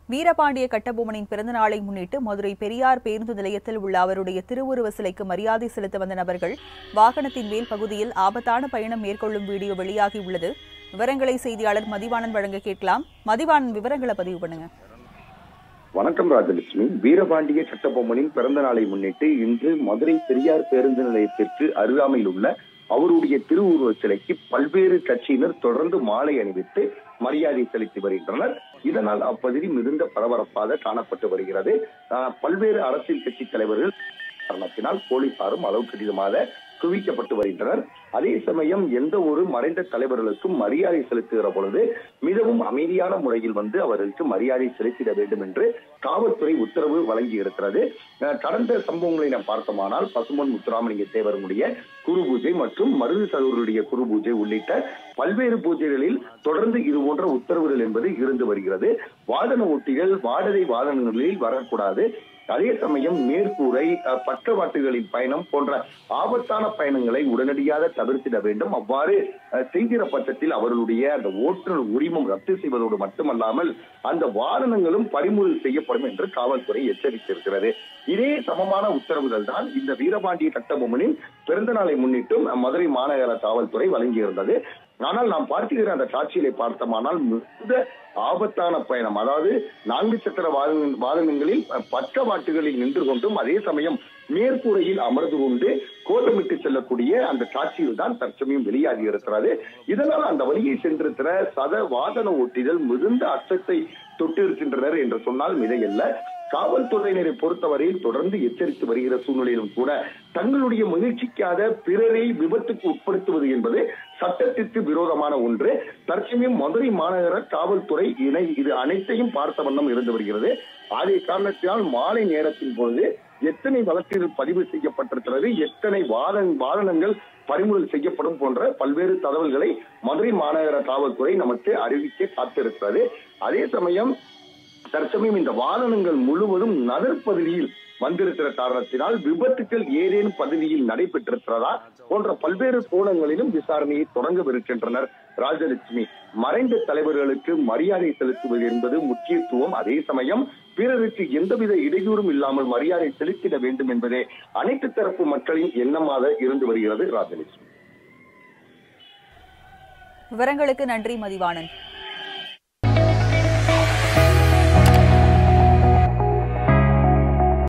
வீரபாண்டிய கட்டபொம்மனின் பிறந்த நாளை முன்னிட்டு மதுரை பெரியார் பேருந்து நிலையத்தில் உள்ள அவருடைய திருவுருவ சிலைக்கு மரியாதை செலுத்த வந்த நபர்கள் வாகனத்தின் மேல் பகுதியில் ஆபத்தான பயணம் மேற்கொள்ளும் வீடியோ வெளியாகியுள்ளது விவரங்களை செய்தியாளர் மதிவாணன் வழங்க கேட்கலாம் மதிவாணன் விவரங்களை பதிவு பண்ணுங்க வணக்கம் ராஜலட்சுமி வீரபாண்டிய கட்டபொம்மனின் பிறந்த நாளை முன்னிட்டு இன்று மதுரை பெரியார் பேருந்து நிலையத்திற்கு அருகாமையில் உள்ள அவருடைய திருவுருவ சிலைக்கு பல்வேறு கட்சியினர் தொடர்ந்து மாலை அணிவித்து மரியாதை செலுத்தி வருகின்றனர் இதனால் அப்பகுதி மிகுந்த பரபரப்பாக காணப்பட்டு வருகிறது ஆஹ், பல்வேறு அரசியல் கட்சி தலைவர்கள் காரணத்தினால் போலீசாரும் அளவுக்கு அதிகமாக குவிக்கப்பட்டு வருகின்றனர் அதே சமயம் எந்த ஒரு மறைந்த தலைவர்களுக்கும் மரியாதை செலுத்துகிற பொழுது மிகவும் அமைதியான முறையில் வந்து அவர்களுக்கு மரியாதை செலுத்திட வேண்டும் என்று காவல்துறை உத்தரவு வழங்கி இருக்கிறது அஹ் கடந்த சம்பவங்களை நாம் பார்த்தோமானால் பசுமன் முத்துராமலிங்க தேவருடைய குரு பூஜை மற்றும் மருது சகோதரருடைய குரு பூஜை உள்ளிட்ட பல்வேறு பூஜைகளில் தொடர்ந்து இது போன்ற உத்தரவுகள் என்பது இருந்து வருகிறது வாகன ஓட்டிகள் வாடகை வாகனங்களில் வரக்கூடாது அதே சமயம் மேற்கூரை அஹ், பக்கவாட்டுகளின் பயணம் போன்ற ஆபத்தான பயணங்களை உடனடியாக தவிர்த்திட வேண்டும் அவ்வாறு அஹ், செய்கிற பட்சத்தில் அவர்களுடைய அந்த ஓட்டுநர் உரிமம் ரத்து செய்வதோடு மட்டுமல்லாமல் அந்த வாகனங்களும் பறிமுதல் செய்யப்படும் என்று காவல்துறை எச்சரித்திருக்கிறது இதே சமமான உத்தரவுகள் தான் இந்த வீரபாண்டிய கட்டபொம்மனின் பிறந்த நாளை முன்னிட்டும் மதுரை மாநகர காவல்துறை வழங்கியிருந்தது ஆனால் நாம் பார்க்கிற அந்த காட்சிகளை பார்த்தோமானால் மிகுந்த ஆபத்தான பயணம் அதாவது நான்கு சக்கர வாகன- வாகனங்களில் பக்கவாட்டுகளில் நின்று கொண்டும் அதே சமயம் மேற்கூரையில் அமர்ந்து கொண்டு கோலமிட்டு செல்லக்கூடிய அந்த காட்சியில் தான் தற்சமயம் வெளியாகி இருக்கிறது இதனால் அந்த வழியை சென்றிருக்கிற சத வாகன ஓட்டிகள் மிகுந்த அச்சத்தை தொட்டிருக்கின்றனர் என்று சொன்னால் மிதையல்ல காவல்துறையினரை பொறுத்தவரையில் தொடர்ந்து எச்சரித்து வருகிற சூழ்நிலையிலும் கூட தங்களுடைய மகிழ்ச்சிக்காக பிறரை விபத்துக்கு உட்படுத்துவது என்பது சட்டத்திற்கு விரோதமான ஒன்று தற்சமயம் மதுரை மாநகர காவல்துறை இணை இது அனைத்தையும் பார்த்த வண்ணம் இருந்து வருகிறது அதே காரணத்தினால் மாலை நேரத்தின் பொழுது எத்தனை வழக்குகள் பதிவு செய்யப்பட்டிருக்கிறது எத்தனை வாதன் வாகனங்கள் பறிமுதல் செய்யப்படும் போன்ற பல்வேறு தகவல்களை மதுரை மாநகர காவல்துறை நமக்கு அறிவிக்க காத்திருக்கிறது அதே சமயம் தற்சமயம் இந்த வாகனங்கள் முழுவதும் நகர் பகுதியில் வந்திருக்கிற காரணத்தினால் விபத்துக்கள் ஏதேனும் பகுதியில் நடைபெற்றிருக்கிறதா போன்ற பல்வேறு கோணங்களிலும் விசாரணையை தொடங்கவிருக்கின்றனர் ராஜலட்சுமி மறைந்த தலைவர்களுக்கு மரியாதை செலுத்துவது என்பது முக்கியத்துவம் அதே சமயம் பிறருக்கு எந்தவித இடையூறும் இல்லாமல் மரியாதை செலுத்திட வேண்டும் என்பதே அனைத்து தரப்பு மக்களின் எண்ணமாக இருந்து வருகிறது ராஜலட்சுமி விவரங்களுக்கு நன்றி மதிவாணன்